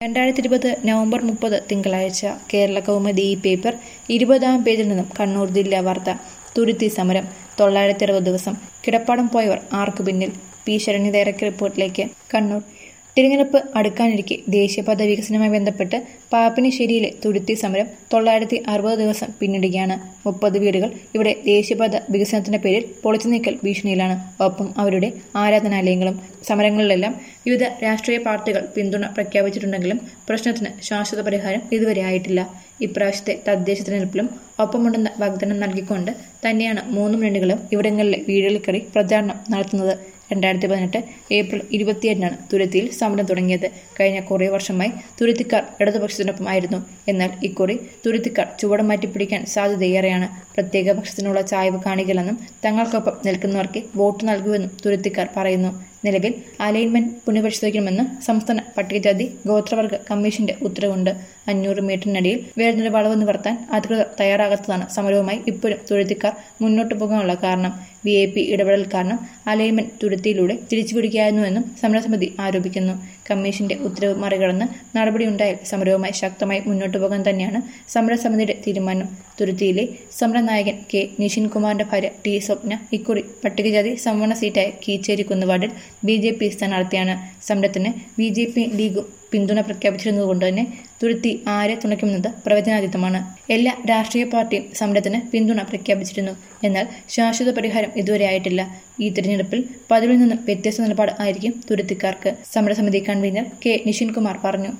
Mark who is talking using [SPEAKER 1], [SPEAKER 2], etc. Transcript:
[SPEAKER 1] രണ്ടായിരത്തി ഇരുപത് നവംബർ മുപ്പത് തിങ്കളാഴ്ച കേരള കൗമുദി ഈ പേപ്പർ ഇരുപതാം പേജിൽ നിന്നും കണ്ണൂർ ജില്ലാ വാർത്ത തുരുത്തി സമരം തൊള്ളായിരത്തി അറുപത് ദിവസം കിടപ്പാടം പോയവർ ആർക്കു പിന്നിൽ പി ശരണ്യ തയ്യാറാക്കിയ റിപ്പോർട്ടിലേക്ക് കണ്ണൂർ തിരഞ്ഞെടുപ്പ് അടുക്കാനിരിക്കെ ദേശീയപാത വികസനവുമായി ബന്ധപ്പെട്ട് പാപ്പിനിശ്ശേരിയിലെ തുരുത്തി സമരം തൊള്ളായിരത്തി അറുപത് ദിവസം പിന്നിടുകയാണ് മുപ്പത് വീടുകൾ ഇവിടെ ദേശീയപാത വികസനത്തിന്റെ പേരിൽ പൊളിച്ചു നീക്കൽ ഭീഷണിയിലാണ് ഒപ്പം അവരുടെ ആരാധനാലയങ്ങളും സമരങ്ങളിലെല്ലാം വിവിധ രാഷ്ട്രീയ പാർട്ടികൾ പിന്തുണ പ്രഖ്യാപിച്ചിട്ടുണ്ടെങ്കിലും പ്രശ്നത്തിന് ശാശ്വത പരിഹാരം ഇതുവരെ ആയിട്ടില്ല ഇപ്രാവശ്യത്തെ തദ്ദേശ തിരഞ്ഞെടുപ്പിലും ഒപ്പമുണ്ടെന്ന വാഗ്ദാനം നൽകിക്കൊണ്ട് തന്നെയാണ് മൂന്ന് മുന്നണികളും ഇവിടങ്ങളിലെ വീടുകളിൽ കയറി പ്രചാരണം നടത്തുന്നത് രണ്ടായിരത്തി പതിനെട്ട് ഏപ്രിൽ ഇരുപത്തിയേഴിനാണ് തുരുത്തിയിൽ സമരം തുടങ്ങിയത് കഴിഞ്ഞ കുറേ വർഷമായി തുരുത്തിക്കാർ ഇടതുപക്ഷത്തിനൊപ്പമായിരുന്നു എന്നാൽ ഇക്കുറി തുരുത്തിക്കാർ ചുവട് മാറ്റി പിടിക്കാൻ സാധ്യതയേറെയാണ് പ്രത്യേക പക്ഷത്തിനുള്ള ചായ്വ് കാണിക്കില്ലെന്നും തങ്ങൾക്കൊപ്പം നിൽക്കുന്നവർക്ക് വോട്ട് നൽകുമെന്നും തുരുത്തിക്കാർ പറയുന്നു നിലവിൽ അലൈൻമെന്റ് പുനഃപരിശോധിക്കണമെന്ന് സംസ്ഥാന പട്ടികജാതി ഗോത്രവർഗ കമ്മീഷന്റെ ഉത്തരവുണ്ട് അഞ്ഞൂറ് മീറ്ററിനടിയിൽ വേറൊരു വളവ് നിവർത്താൻ അധികൃതർ തയ്യാറാകാത്തതാണ് സമരവുമായി ഇപ്പോഴും തുരുത്തിക്കാർ മുന്നോട്ട് പോകാനുള്ള കാരണം വി ഐ പി ഇടപെടൽ കാരണം അലൈൻമെന്റ് തുരുത്തിയിലൂടെ തിരിച്ചുപിടിക്കായിരുന്നുവെന്നും സമരസമിതി ആരോപിക്കുന്നു കമ്മീഷന്റെ ഉത്തരവ് മറികടന്ന് നടപടിയുണ്ടായാൽ സമരവുമായി ശക്തമായി മുന്നോട്ടു പോകാൻ തന്നെയാണ് സമരസമിതിയുടെ തീരുമാനം തുരുത്തിയിലെ സമരനായകൻ കെ നിഷിൻ കുമാറിന്റെ ഭാര്യ ടി സ്വപ്ന ഇക്കുറി പട്ടികജാതി സംവരണ സീറ്റായ കീച്ചേരി കുന്നുവാർഡിൽ ബി ജെ പി സ്ഥാനാർത്ഥിയാണ് സമരത്തിന് ബി ജെ പി ലീഗും പിന്തുണ പ്രഖ്യാപിച്ചിരുന്നതുകൊണ്ട് തന്നെ തുരുത്തി ആരെ തുണയ്ക്കുമെന്നത് പ്രവചനാതീതമാണ് എല്ലാ രാഷ്ട്രീയ പാർട്ടിയും സമരത്തിന് പിന്തുണ പ്രഖ്യാപിച്ചിരുന്നു എന്നാൽ ശാശ്വത പരിഹാരം ഇതുവരെ ആയിട്ടില്ല ഈ തിരഞ്ഞെടുപ്പിൽ പതിവിൽ നിന്നും വ്യത്യസ്ത നിലപാട് ആയിരിക്കും തുരുത്തിക്കാർക്ക് സമരസമിതി കൺവീനർ കെ നിഷിൻ കുമാർ പറഞ്ഞു